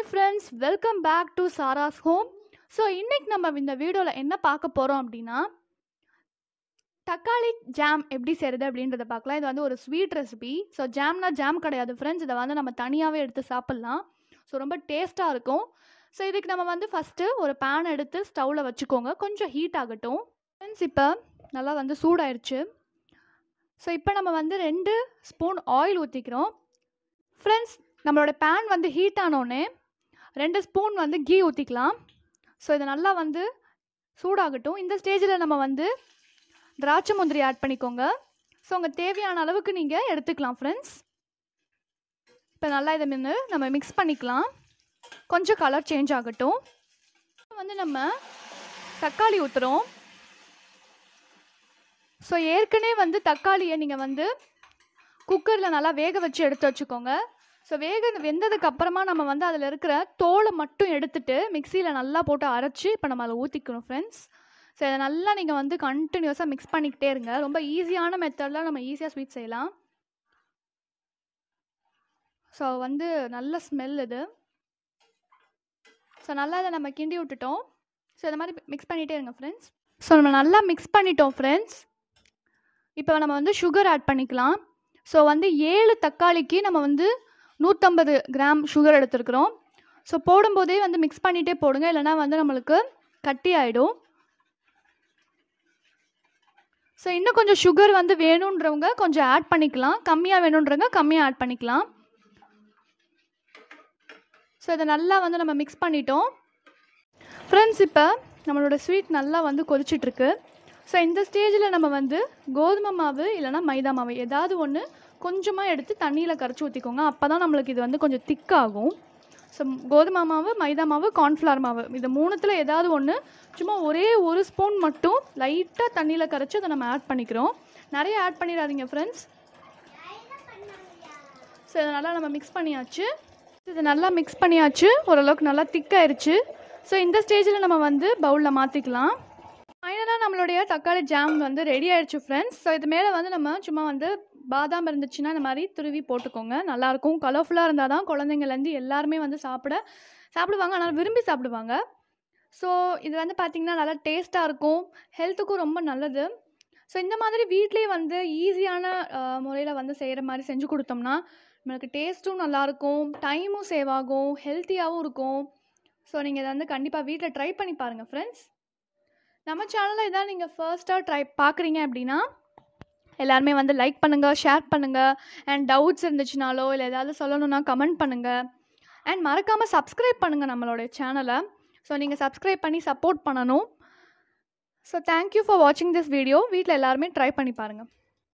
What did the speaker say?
friends welcome back to Sara's home so இன்னைக்கு நம்ம இந்த வீடியோவில் என்ன பார்க்க போகிறோம் அப்படின்னா தக்காளி ஜாம் எப்படி செய்கிறது அப்படின்றத பார்க்கலாம் இது வந்து ஒரு ஸ்வீட் ரெசிபி ஸோ ஜாம்னா ஜாம் கிடையாது ஃப்ரெண்ட்ஸ் இதை வந்து நம்ம தனியாகவே எடுத்து சாப்பிட்லாம் ஸோ ரொம்ப டேஸ்ட்டாக இருக்கும் ஸோ இதுக்கு நம்ம வந்து ஃபஸ்ட்டு ஒரு பேன் எடுத்து ஸ்டவ்வில் வச்சுக்கோங்க கொஞ்சம் ஹீட் ஆகட்டும் ஃப்ரெண்ட்ஸ் இப்போ நல்லா வந்து சூடாயிருச்சு ஸோ இப்போ நம்ம வந்து ரெண்டு ஸ்பூன் ஆயில் ஊற்றிக்கிறோம் ஃப்ரெண்ட்ஸ் நம்மளோட பேன் வந்து ஹீட் ஆனோடனே ரெண்டு ஸ்பூன் வந்து கீ ஊற்றிக்கலாம் ஸோ இதை நல்லா வந்து சூடாகட்டும் இந்த ஸ்டேஜில் நம்ம வந்து திராட்சை முந்திரி ஆட் பண்ணிக்கோங்க ஸோ உங்கள் தேவையான அளவுக்கு நீங்கள் எடுத்துக்கலாம் ஃப்ரெண்ட்ஸ் இப்போ நல்லா இதை வந்து நம்ம மிக்ஸ் பண்ணிக்கலாம் கொஞ்சம் கலர் சேஞ்ச் ஆகட்டும் வந்து நம்ம தக்காளி ஊற்றுறோம் ஸோ ஏற்கனவே வந்து தக்காளியை நீங்கள் வந்து குக்கரில் நல்லா வேக வச்சு எடுத்து வச்சுக்கோங்க ஸோ வேக வெந்ததுக்கு அப்புறமா நம்ம வந்து அதில் இருக்கிற தோலை மட்டும் எடுத்துட்டு மிக்சியில் நல்லா போட்டு அரைச்சி இப்போ நம்ம அதில் ஊற்றிக்கணும் ஃப்ரெண்ட்ஸ் ஸோ இதை நல்லா நீங்கள் வந்து கண்டினியூஸாக மிக்ஸ் பண்ணிக்கிட்டே இருங்க ரொம்ப ஈஸியான மெத்தடில் நம்ம ஈஸியாக ஸ்வீட் செய்யலாம் ஸோ வந்து நல்ல ஸ்மெல் இது ஸோ நல்லா இதை நம்ம கிண்டி விட்டுட்டோம் ஸோ இந்த மாதிரி மிக்ஸ் பண்ணிகிட்டே இருங்க ஃப்ரெண்ட்ஸ் ஸோ நம்ம நல்லா மிக்ஸ் பண்ணிட்டோம் ஃப்ரெண்ட்ஸ் இப்போ நம்ம வந்து சுகர் ஆட் பண்ணிக்கலாம் ஸோ வந்து ஏழு தக்காளிக்கு நம்ம வந்து நூற்றம்பது கிராம் சுகர் எடுத்துருக்குறோம் ஸோ போடும்போதே வந்து மிக்ஸ் பண்ணிகிட்டே போடுங்க இல்லைனா வந்து நம்மளுக்கு கட்டி ஆகிடும் ஸோ இன்னும் கொஞ்சம் சுகர் வந்து வேணுன்றவங்க கொஞ்சம் ஆட் பண்ணிக்கலாம் கம்மியாக வேணுன்றவங்க கம்மியாக ஆட் பண்ணிக்கலாம் ஸோ இதை நல்லா வந்து நம்ம மிக்ஸ் பண்ணிட்டோம் ஃப்ரெண்ட்ஸ் இப்போ நம்மளோட ஸ்வீட் நல்லா வந்து கொதிச்சிட்ருக்கு ஸோ இந்த ஸ்டேஜில் நம்ம வந்து கோதுமை மாவு இல்லைனா மைதா மாவு ஏதாவது ஒன்று கொஞ்சமாக எடுத்து தண்ணியில் கரைச்சி ஊற்றிக்கோங்க அப்போ தான் நம்மளுக்கு இது வந்து கொஞ்சம் திக்காகும் ஸோ கோதுமை மாவு மைதா மாவு கார்ன்ஃப்ளவர் மாவு இது மூணுத்தில் ஏதாவது ஒன்று சும்மா ஒரே ஒரு ஸ்பூன் மட்டும் லைட்டாக தண்ணியில் கரைச்சி அதை நம்ம ஆட் பண்ணிக்கிறோம் நிறைய ஆட் பண்ணிடாதீங்க ஃப்ரெண்ட்ஸ் ஸோ இதை நல்லா நம்ம மிக்ஸ் பண்ணியாச்சு இது நல்லா மிக்ஸ் பண்ணியாச்சு ஓரளவுக்கு நல்லா திக்காயிருச்சு ஸோ இந்த ஸ்டேஜில் நம்ம வந்து பவுலில் மாற்றிக்கலாம் ஃபைனலாக நம்மளுடைய தக்காளி ஜாம் வந்து ரெடி ஆயிடுச்சு ஃப்ரெண்ட்ஸ் ஸோ இது மேலே வந்து நம்ம சும்மா வந்து பாதாம் இருந்துச்சுன்னா இந்த மாதிரி துருவி போட்டுக்கோங்க நல்லாயிருக்கும் கலர்ஃபுல்லாக இருந்தால் தான் குழந்தைங்கலேருந்து எல்லாருமே வந்து சாப்பிட சாப்பிடுவாங்க ஆனால் விரும்பி சாப்பிடுவாங்க ஸோ இது வந்து பார்த்திங்கன்னா நல்லா டேஸ்ட்டாக இருக்கும் ஹெல்த்துக்கும் ரொம்ப நல்லது ஸோ இந்த மாதிரி வீட்லேயே வந்து ஈஸியான முறையில் வந்து செய்கிற மாதிரி செஞ்சு கொடுத்தோம்னா நம்மளுக்கு டேஸ்ட்டும் நல்லாயிருக்கும் டைமும் சேவ் ஆகும் ஹெல்த்தியாகவும் இருக்கும் ஸோ நீங்கள் இதை வந்து கண்டிப்பாக வீட்டில் ட்ரை பண்ணி பாருங்கள் ஃப்ரெண்ட்ஸ் நம்ம சேனலில் இதான் நீங்கள் ஃபர்ஸ்ட்டாக ட்ரை பார்க்குறீங்க அப்படின்னா எல்லாருமே வந்து லைக் பண்ணுங்கள் ஷேர் பண்ணுங்கள் அண்ட் டவுட்ஸ் இருந்துச்சுனாலோ இல்லை ஏதாவது சொல்லணுன்னா கமெண்ட் பண்ணுங்கள் அண்ட் மறக்காமல் சப்ஸ்கிரைப் பண்ணுங்கள் நம்மளோட சேனலை ஸோ நீங்கள் சப்ஸ்கிரைப் பண்ணி சப்போர்ட் பண்ணணும் ஸோ தேங்க்யூ ஃபார் வாட்சிங் திஸ் வீடியோ வீட்டில் எல்லாருமே ட்ரை பண்ணி பாருங்கள்